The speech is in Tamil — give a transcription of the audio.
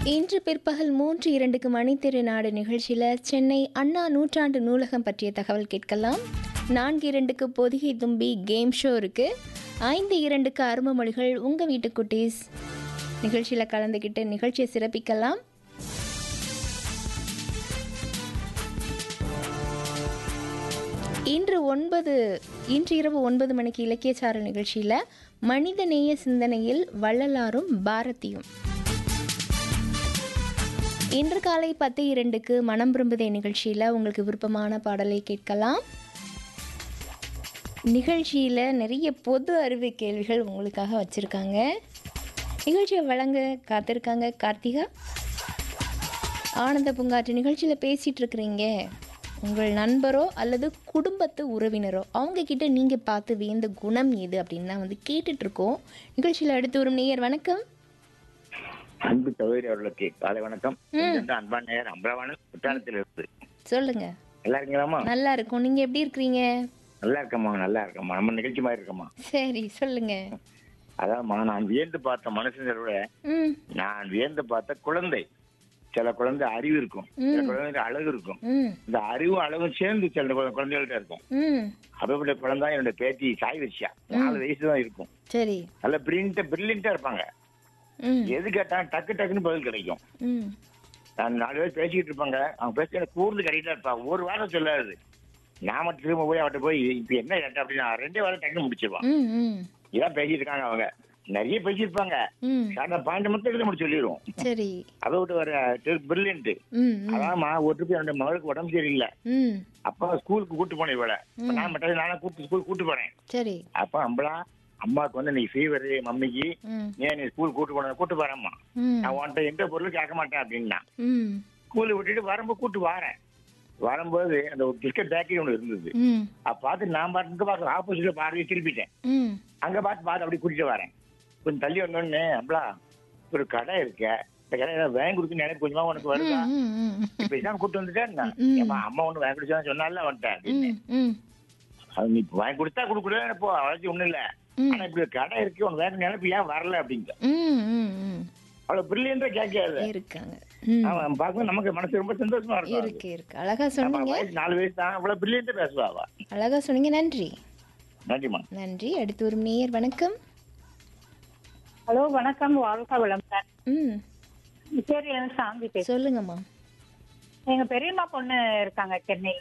இன்று பிற்பகல் மூன்று இரண்டுக்கு மணித்திரு நாடு நிகழ்ச்சியில் சென்னை அண்ணா நூற்றாண்டு நூலகம் பற்றிய தகவல் கேட்கலாம் நான்கு இரண்டுக்கு பொதிகை தும்பி கேம் ஷோ இருக்கு ஐந்து இரண்டுக்கு அரும மொழிகள் உங்கள் வீட்டு குட்டீஸ் நிகழ்ச்சியில் கலந்துக்கிட்டு நிகழ்ச்சியை சிறப்பிக்கலாம் இன்று ஒன்பது இன்று இரவு ஒன்பது மணிக்கு இலக்கியச்சாரல் நிகழ்ச்சியில் மனிதநேய சிந்தனையில் வள்ளலாரும் பாரதியும் இன்று காலை பத்து இரண்டுக்கு மனம் விரும்புதே நிகழ்ச்சியில் உங்களுக்கு விருப்பமான பாடலை கேட்கலாம் நிகழ்ச்சியில் நிறைய பொது அறிவு கேள்விகள் உங்களுக்காக வச்சுருக்காங்க நிகழ்ச்சியை வழங்க காத்திருக்காங்க கார்த்திகா ஆனந்த பூங்காற்று நிகழ்ச்சியில் பேசிகிட்டு இருக்கிறீங்க உங்கள் நண்பரோ அல்லது குடும்பத்து உறவினரோ அவங்க கிட்ட நீங்கள் பார்த்து வியந்த குணம் எது அப்படின்னு தான் வந்து கேட்டுட்ருக்கோம் நிகழ்ச்சியில் அடுத்து வரும் நேயர் வணக்கம் அன்பு சகோதரி அவர்களுக்கு காலை வணக்கம் இங்கிருந்து அன்பான நேயர் அம்பலவாணன் குற்றாலத்தில் இருந்து சொல்லுங்க நல்லா இருக்கீங்களாம்மா நல்லா இருக்கும் நீங்கள் எப்படி இருக்கிறீங்க நல்லா இருக்கம்மா நல்லா இருக்கம்மா நம்ம நிகழ்ச்சி மாதிரி இருக்கம்மா சரி சொல்லுங்க அதாம்மா நான் வியந்து பார்த்த மனுஷங்களை விட ம் நான் வியந்து பார்த்த குழந்தை சில குழந்தை அறிவு இருக்கும் சில குழந்தைங்க அழகு இருக்கும் ம் இந்த அறிவும் அழகும் சேர்ந்து சில குழ- குழந்தைகள்ட்ட இருக்கும் ம் அப்படிப்பட்ட குழந்தை என்னோட பேத்தி சாய் வச்சியா நாலு வயசு தான் இருக்கும் சரி நல்ல பிரிண்ட பிரில்லியண்டா இருப்பாங்க ம் எது கேட்டாலும் டக்கு டக்குன்னு பதில் கிடைக்கும் ம் நான் நாலு பேர் பேசிக்கிட்டு இருப்பாங்க அவங்க பேசி எனக்கு கூர்ந்து கட்டிட்டு இருப்பாங்க ஒரு வாரம் சொல்லாது நான் மட்டும் திரும்ப போய் அவட்ட போய் இப்ப என்ன கேட்ட அப்படின்னா ரெண்டே வாரம் டக்குன்னு முடிச்சிருவான் ம் ம் இதான் பேசிட்டு இருக்காங்க அவங்க நிறைய பேசியிருப்பாங்க ம் அந்த பாயிண்ட் மட்டும் எடுத்து முடிச்சு சொல்லிடுவோம் சரி அதை விட்டு வர பிரில்லியன்ட் ம் ம் அதாம்மா ஒரு ட்ரிப் என்னோட மகளுக்கு உடம்பு சரியில்லை ம் அப்பா ஸ்கூலுக்கு கூட்டு போனேன் இவளை இப்ப நான் மட்டும் நானே கூட்டு ஸ்கூல் கூட்டு போனேன் சரி அப்ப அம்பளா அம்மாவுக்கு வந்து இன்னைக்கு ஃபீவர் மம்மிக்கு ம் ஏன் நீ ஸ்கூல் கூட்டு போன கூட்டு போறேம்மா ம் நான் உன்கிட்ட எந்த பொருளும் கேட்க மாட்டேன் அப்படின்னா ம் ஸ்கூலை விட்டுட்டு வரும்போது கூட்டு வரேன் வரும்போது அந்த ஒரு பிஸ்கட் பேக்கரி ஒன்று இருந்தது ம் அப்ப பார்த்து நான் பாட்டு பார்த்து ஆப்போசிட்ல பார்வையை திருப்பிட்டேன் ம் அங்க பார்த்து பார்த்து அப்படி கூட்டிட்டு வரேன் கொஞ்சம் தள்ளி வந்தோடனே அம்பளா ஒரு கடை இருக்க இந்த கடை ஏதாவது வாங்கி கொடுத்து எனக்கு கொஞ்சமா உனக்கு வருதா ம் ம் இப்ப இதான் கூட்டு வந்துட்டேன் ம். ஏம்மா அம்மா ஒண்ணு வாங்கி கொடுத்தா சொன்னால வந்துட்டேன் அப்படின்னு. ம் ம் அது நீ இப்ப வாங்கி கொடுத்தா கொடுக்கூட போ அவ்வளவு ஒண்ணும் இல்ல ம். ஆனா இப்படி ஒரு கடை இருக்கு உனக்கு வேற நினைப்பு ஏன் வரல அப்படிங்க ம் ம் ம் அவ்வளவு பிரில்லியண்டா கேட்காது இருக்காங்க ம் அவன் பார்க்கும்போது நமக்கு மனசு ரொம்ப சந்தோஷமா இருக்கும் அது. இருக்கு இருக்கு அழகா ஆமா, சொன்னீங்க வயசு நாலு வயசு தான் அவ்வளவு பிரில்லியண்டா பேசுவா அவ அழகா சொன்னீங்க நன்றி நன்றிம்மா நன்றி அடுத்து ஒரு நேயர் வணக்கம் ஹலோ வணக்கம் வாழ்க்கை வளம் சார் ம் பேர்ல இருந்து சாந்தி பேசுறேன் சொல்லுங்கம்மா எங்க பெரியம்மா பொண்ணு இருக்காங்க சென்னை